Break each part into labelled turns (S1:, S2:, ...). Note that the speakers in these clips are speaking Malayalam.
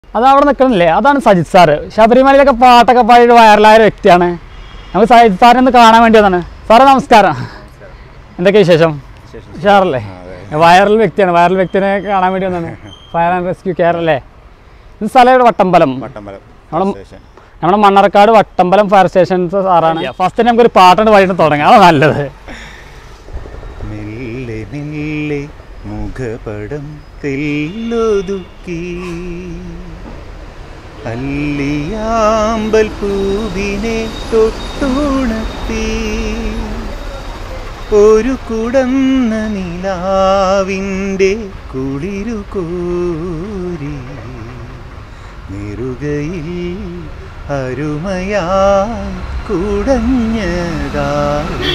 S1: അത് അവിടെ നിൽക്കണില്ലേ അതാണ് സജിത് സാറ് ശബരിമലയിലൊക്കെ പാട്ടൊക്കെ പാടി വൈറലായ ഒരു വ്യക്തിയാണ് നമുക്ക് സജിത് സാറിനെ ഒന്ന് കാണാൻ വേണ്ടി വന്നാണ് സാറേ നമസ്കാരം എന്തൊക്കെ വിശേഷം ഉഷാറല്ലേ വൈറൽ വ്യക്തിയാണ് വൈറൽ വ്യക്തിനെ കാണാൻ വേണ്ടി വന്നാണ് ഫയർ ആൻഡ് റെസ്ക്യൂ കെയർ അല്ലേ ഇത് സ്ഥലം ഇവിടെ വട്ടമ്പലം
S2: വട്ടമ്പലം
S1: നമ്മളും-
S2: സ്റ്റേഷൻ
S1: നമ്മുടെ മണ്ണാർക്കാട് വട്ടമ്പലം ഫയർ സ്റ്റേഷൻസ് സാറാണ് ഫസ്റ്റ് നമുക്കൊരു പാട്ടുണ്ട് പാടിയിട്ട് തുടങ്ങാം അതാണ് നല്ലത്
S2: മെല്ലെ മെല്ലെ മുഖപടം തെല്ലൊതുക്കി അല്ലിയാമ്പൽ പൂവിനെ തൊട്ടുണർത്തി ഒരു കുടന്ന നിലാവിൻ്റെ കുളിരു കോരി നെറുകയിൽ അരുമയായി കുടഞ്ഞതായി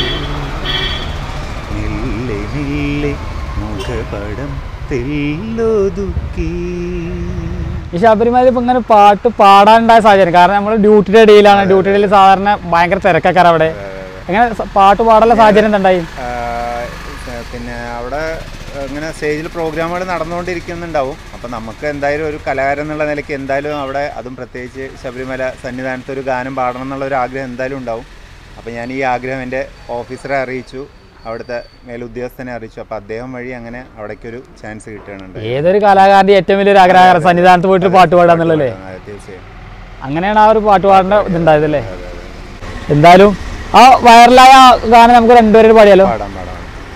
S2: മെല്ലെ മെല്ലെ മുഖപടം തെല്ലൊതുക്കി
S1: ഈ ശബരിമല ഇപ്പം ഇങ്ങനെ പാട്ട് പാടാനുണ്ടായ സാഹചര്യം കാരണം നമ്മൾ ഡ്യൂട്ടിയുടെ ഇടയിലാണ് ഡ്യൂട്ടിയുടെ ഇടയിൽ സാധാരണ ഭയങ്കര തിരക്കാർ അവിടെ എങ്ങനെ സ- പാട്ട് പാടാനുള്ള സാഹചര്യം എന്തുണ്ടായി
S2: ആ, പിന്നെ അവിടെ ഇങ്ങനെ സ്റ്റേജിൽ പ്രോഗ്രാമുകൾ നടന്നുകൊണ്ടിരിക്കുന്നുണ്ടാവും അപ്പം നമുക്ക് എന്തായാലും ഒരു കലാകാരൻ എന്നുള്ള നിലയ്ക്ക് എന്തായാലും അവിടെ അതും പ്രത്യേകിച്ച് ശബരിമല സന്നിധാനത്ത് ഒരു ഗാനം പാടണം എന്നുള്ള ഒരു ആഗ്രഹം എന്തായാലും ഉണ്ടാവും അപ്പം ഞാൻ ഈ ആഗ്രഹം എൻ്റെ ഓഫീസറെ അറിയിച്ചു അവിടുത്തെ മേലുദ്യോഗസ്ഥനെ അറിയിച്ചു അപ്പോൾ അദ്ദേഹം വഴി അങ്ങനെ അവിടേക്കൊരു ചാൻസ് കിട്ടുകയാണ്
S1: ഏതൊരു കലാകാരൻ്റെ ഏറ്റവും വലിയൊരു ആഗ്രഹം സന്നിധാനത്ത് പോയിട്ട് പാട്ട് പാടാന്നുള്ളല്ലേ
S2: അതെ തീർച്ചയായും
S1: അങ്ങനെയാണ് ആ ഒരു പാട്ട് പാടേണ്ട ഇതുണ്ടായതല്ലേ എന്തായാലും ആ വൈറലായ ആ ഗാനം നമുക്ക് രണ്ടുപേരും പാടിയാലോ
S2: പാടാം പാടാം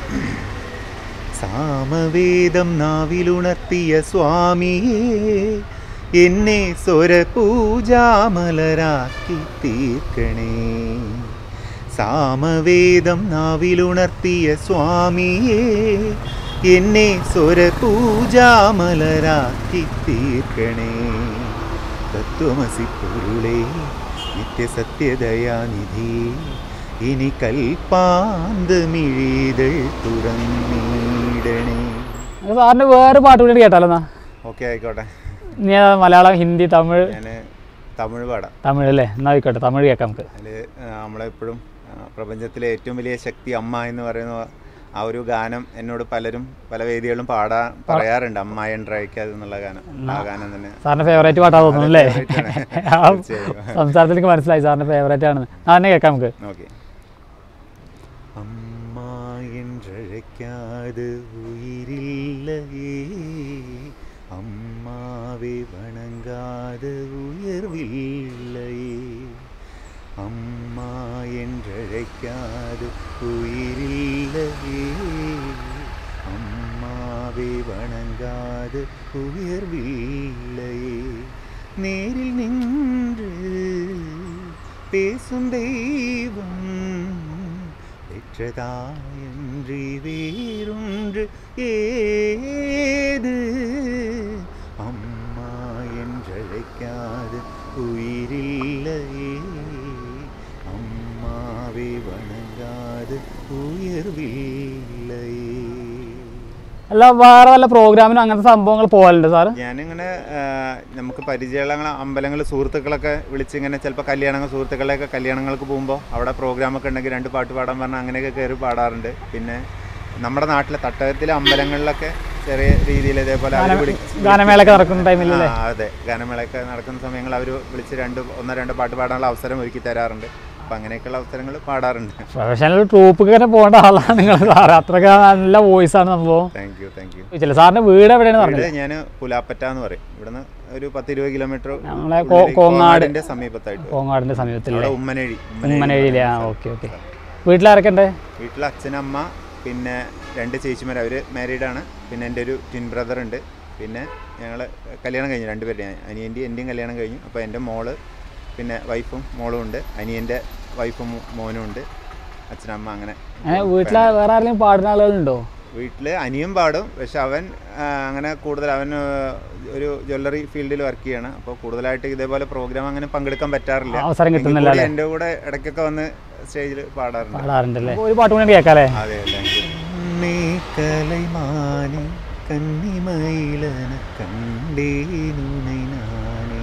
S2: സാമവേദം നാവിലുണർത്തിയ സ്വാമിയേ എന്നെ സ്വരപൂജാമലരാക്കി തീർക്കണേ സാമവേദം നാവിലുണർത്തിയ സ്വാമിയേ എന്നെ സ്വരപൂജാമലരാക്കി തീർക്കണേ തത്വമസി പൊരുളേ നിത്യസത്യദയാനിധി ഇനി കൽപ്പാന്തമിഴീതൾ തുറന്നിടണേ
S1: നമുക്ക് സാറിന് വേറെ പാട്ട് കൂടി കേട്ടാലോ എന്നാ
S2: ഓക്കെ ആയിക്കോട്ടെ
S1: ഇനി ഏതാ മലയാളം ഹിന്ദി തമിഴ്
S2: ഞാൻ തമിഴ് പാടാം
S1: തമിഴ് അല്ലേ എന്നാ ആയിക്കോട്ടെ തമിഴ് കേൾക്കാം നമുക്ക്
S2: അതിൽ നമ്മളെപ്പോഴും ആ, പ്രപഞ്ചത്തിലെ ഏറ്റവും വലിയ ശക്തി അമ്മ എന്ന് പറയുന്ന ആ ഒരു ഗാനം എന്നോട് പലരും പല വേദികളും പാടാൻ പറയാറുണ്ട് അമ്മ എൻട്രയക്കാതെ എന്നുള്ള ഗാനം ആ ഗാനം തന്നെ
S1: സാറിന്റെ ഫേവറേറ്റ് പാട്ടാ തോന്നുന്നു അല്ലേ
S2: favourite ആണ്.
S1: ആ
S2: തീർച്ചയായും.
S1: സംസാരത്തിൽ എനിക്ക് മനസ്സിലായി സാറിന്റെ ഫേവറേറ്റ് ആണെന്ന് ആ തന്നെ കേൾക്കാം നമുക്ക്
S2: ഓക്കെ അമ്മ என்றழைக்காது உயிரில்லையே அம்மாவை வணங்காது உயர்வில்லையே அம்மா என்றழைக்காது உயிரில்லையே அம்மாவை வணங்காது உயர்வில்லையே நேரில் நின்று பேசும் தெய்வம் பெற்றதாயன்றி வேறொன்று ஏது அம்மா என்றழைக்காது உயிரில்லையே அம்மாவை வணங்காது உயர்வில்லையே
S1: അല്ല വേറെ വല്ല പ്രോഗ്രാമിനും അങ്ങനത്തെ സംഭവങ്ങൾ പോകലുണ്ട് സാറ്
S2: ഞാനിങ്ങനെ ആ, നമുക്ക് പരിചയമുള്ള അമ്പലങ്ങൾ സുഹൃത്തുക്കളൊക്കെ വിളിച്ച് ഇങ്ങനെ ചിലപ്പോൾ കല്യാണങ്ങൾ സുഹൃത്തുക്കളെയൊക്കെ കല്യാണങ്ങൾക്ക് പോകുമ്പോൾ അവിടെ പ്രോഗ്രാമൊക്കെ ഉണ്ടെങ്കിൽ രണ്ട് പാട്ട് പാടാൻ പറഞ്ഞാൽ അങ്ങനെയൊക്കെ കയറി പാടാറുണ്ട് പിന്നെ നമ്മുടെ നാട്ടിലെ തട്ടകത്തിലെ അമ്പലങ്ങളിലൊക്കെ ചെറിയ രീതിയിൽ ഇതേപോലെ അവർ വിളിച്ച്
S1: ഗാനമേളൊക്കെ നടക്കുന്ന ടൈമിലല്ലേ
S2: ആ, അതെ ഗാനമേളയൊക്കെ നടക്കുന്ന സമയങ്ങൾ അവർ വിളിച്ച് രണ്ട് ഒന്നോ രണ്ടോ പാട്ട് പാടാനുള്ള അവസരം ഒരുക്കി തരാറുണ്ട് അപ്പം അങ്ങനെയൊക്കെയുള്ള അവസരങ്ങൾ പാടാറുണ്ട്
S1: പ്രൊഫഷണൽ ട്രൂപ്പൊക്കെ ഇങ്ങനെ പോകേണ്ട ആളാണ് നിങ്ങൾ സാറ് അത്രയ്ക്ക് നല്ല വോയിസ് ആണ് സംഭവം
S2: താങ്ക് യു താങ്ക് യു
S1: ചോദിച്ചില്ല സാറിന്റെ വീട് എവിടെയാണ് പറഞ്ഞത്
S2: ഇവിടെ ഞാൻ പുലാപ്പറ്റ എന്ന് പറയും ഇവിടുന്ന് ഒരു പത്ത് ഇരുപത് കിലോമീറ്റർ
S1: നമ്മളെ കോ- കോങ്ങാട്
S2: കോങ്ങാടിന്റെ സമീപത്തായിട്ട് വരും.
S1: കോങ്ങാടിന്റെ സമീപത്തില്ലേ
S2: അവിടെ ഉമ്മനഴി
S1: ഉമ്മനേഴിയിലെ ആ ഓക്കെ ഓക്കെ വീട്ടിലാരൊക്കെ ഉണ്ട്
S2: വീട്ടിൽ അച്ഛനമ്മ പിന്നെ രണ്ട് ചേച്ചിമാർ അവർ മാരീഡാണ് പിന്നെ എൻ്റെ ഒരു ട്വിൻ ബ്രദർ ഉണ്ട് പിന്നെ ഞങ്ങൾ കല്യാണം കഴിഞ്ഞു രണ്ടുപേരുടെ അനിയൻ്റെയും എൻ്റെയും കല്യാണം കഴിഞ്ഞു അപ്പോൾ എൻ്റെ മോള് പിന്നെ വൈഫും മോളും ഉണ്ട് അനിയൻ്റെ വൈഫും മോ- മോനും ഉണ്ട് അച്ഛനമ്മ അങ്ങനെ
S1: ഏഹ് വീട്ടിലെ വേറെ ആരെങ്കിലും പാടുന്ന ആളുകളുണ്ടോ
S2: വീട്ടിൽ അനിയൻ പാടും പക്ഷെ അവൻ ആ, അങ്ങനെ കൂടുതൽ അവൻ ആ, ഒരു ജ്വല്ലറി ഫീൽഡിൽ വർക്ക് ചെയ്യാണ് അപ്പോൾ കൂടുതലായിട്ട് ഇതേപോലെ പ്രോഗ്രാം അങ്ങനെ പങ്കെടുക്കാൻ പറ്റാറില്ല
S1: അവസരം
S2: എങ്കിൽ
S1: കിട്ടുന്നില്ല
S2: കൂടി എൻ്റെ കൂടെ ഇടയ്ക്കൊക്കെ വന്ന് സ്റ്റേജിൽ പാടാറുണ്ട്
S1: പാടാറുണ്ടല്ലേ ഒരു പാട്ട് കൂടി കേൾക്കാല്ലേ
S2: അതെ താങ്ക് യു കലൈമാനി കന്നിമയിലന കണ്ടേനുனை നാനേ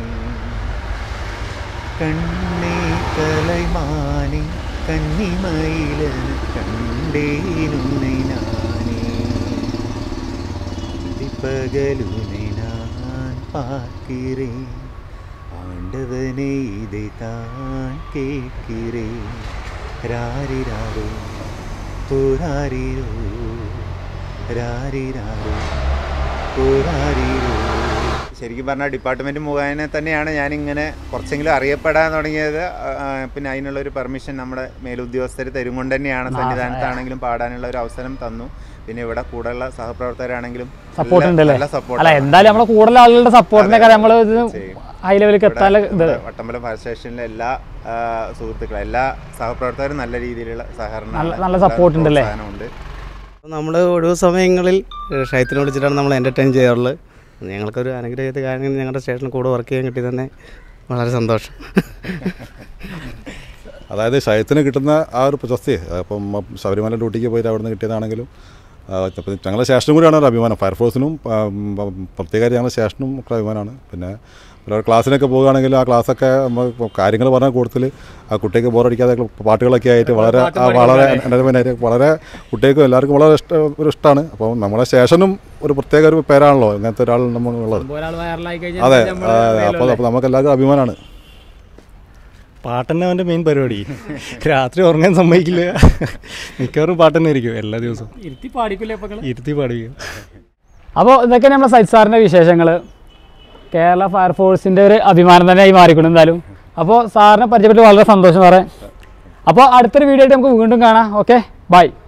S2: കണ്ണേ കലൈമാനി കന്നിമയിലന കണ്ടേനുனை നാനേ പകലുനെ ഞാൻ பார்க்கிறேன் ஆண்டவனே இதை தான் கேட்கிறேன் ராரிராரோ போராரிரோ രാരിരാരോ, പോരാരിരോ. ശരിക്കും പറഞ്ഞാൽ ഡിപ്പാർട്ട്മെൻറ്റ് മുഖേന തന്നെയാണ് ഞാനിങ്ങനെ കുറച്ചെങ്കിലും അറിയപ്പെടാൻ തുടങ്ങിയത് ആ, ആ, പിന്നെ അതിനുള്ള ഒരു പെർമിഷൻ നമ്മുടെ മേലുദ്യോഗസ്ഥർ തരും കൊണ്ട് തന്നെയാണ് സന്നിധാനത്താണെങ്കിലും പാടാനുള്ള ഒരു അവസരം തന്നു പിന്നെ ഇവിടെ കൂടെയുള്ള സഹപ്രവർത്തകരാണെങ്കിലും
S1: സപ്പോർട്ട്
S2: നല്ല-
S1: ഉണ്ടല്ലേ
S2: നല്ല സപ്പോർട്ട്
S1: അല്ല എന്തായാലും നമ്മളെ കൂടുതൽ ആളുകളുടെ സപ്പോർട്ടിനെ കാര്യം നമ്മൾ ഇത്
S2: ചെയ്യും.
S1: ഹൈ ലെവലിലേക്ക് എത്താൻ ഇത്
S2: നമ്മുടെ വട്ടമ്പലം ഫയർ സ്റ്റേഷനിലെ എല്ലാ ആ, സുഹൃത്തുക്കളും എല്ലാ സഹപ്രവർത്തകരും നല്ല രീതിയിലുള്ള സഹകരണം
S1: നല്ല- നല്ല support ഉണ്ടല്ലേ?
S2: ഉണ്ട്
S3: നമ്മൾ ഒഴിവ് സമയങ്ങളിൽ ഷൈത്തിനെ വിളിച്ചിട്ടാണ് നമ്മൾ എൻ്റർടൈൻ ചെയ്യാറുള്ളത് ഞങ്ങൾക്കൊരു അനുഗ്രഹീത കാര്യം ഞങ്ങളുടെ സ്റ്റേഷനിൽ കൂടെ വർക്ക് ചെയ്യാൻ കിട്ടി തന്നെ വളരെ സന്തോഷം
S4: അതായത് ശയത്തിന് കിട്ടുന്ന ആ ഒരു പ്രശസ്തി ഇപ്പം ശബരിമല ഡ്യൂട്ടിക്ക് പോയിട്ട് അവിടെ നിന്ന് കിട്ടിയതാണെങ്കിലും ആ, ഇപ്പം ഞങ്ങളുടെ സ്റ്റേഷനും കൂടിയാണ് ഒരു അഭിമാനം ഫയർഫോഴ്സിനും ആ, ഉം, പ്രത്യേകമായിട്ട് ഞങ്ങളുടെ സ്റ്റേഷനും ഒക്കെ അഭിമാനമാണ് പിന്നെ ഒരു ക്ലാസ്സിനൊക്കെ പോകുകയാണെങ്കിൽ ആ ക്ലാസ്സൊക്കെ നമ്മൾ കാര്യങ്ങൾ പറഞ്ഞ കൂടുതൽ ആ കുട്ടിക്ക് ബോറടിക്കാതെ പാട്ടുകളൊക്കെ ആയിട്ട് വളരെ ആ, വളരെ entertainment ആയിട്ട് വളരെ കുട്ടികൾക്കും എല്ലാവർക്കും വളരെ ഇഷ്ട ഒരു ഇഷ്ടമാണ് അപ്പോൾ നമ്മുടെ സ്റ്റേഷനും ഒരു പ്രത്യേക ഒരു പേരാണല്ലോ ഇങ്ങനത്തെ ഒരാൾ നമ്മളുള്ളത് അതെ അപ്പോൾ അപ്പോൾ നമുക്ക് എല്ലാവർക്കും അഭിമാനമാണ്
S5: പാട്ട് തന്നെ അവൻ്റെ മെയിൻ പരിപാടി രാത്രി ഉറങ്ങാൻ സമ്മതിക്കില്ല മിക്കവാറും പാട്ട് തന്നെ ആയിരിക്കും എല്ലാ ദിവസവും
S1: ഇരുത്തി പാടിക്കില്ലേ അപ്പൊ
S5: ഇരുത്തി പാടിക്കും
S1: അപ്പോൾ ഇതൊക്കെ നമ്മുടെ സജിത് സാറിൻ്റെ വിശേഷങ്ങൾ കേരള ഫയർഫോഴ്സിൻ്റെ ഒരു അഭിമാനം തന്നെയായി മാറിക്കൊണ്ട് എന്തായാലും അപ്പോൾ സാറിനെ പരിചയപ്പെട്ട് വളരെ സന്തോഷം സാറേ അപ്പോൾ അടുത്തൊരു വീഡിയോ ആയിട്ട് നമുക്ക് വീണ്ടും കാണാം ഓക്കെ ബൈ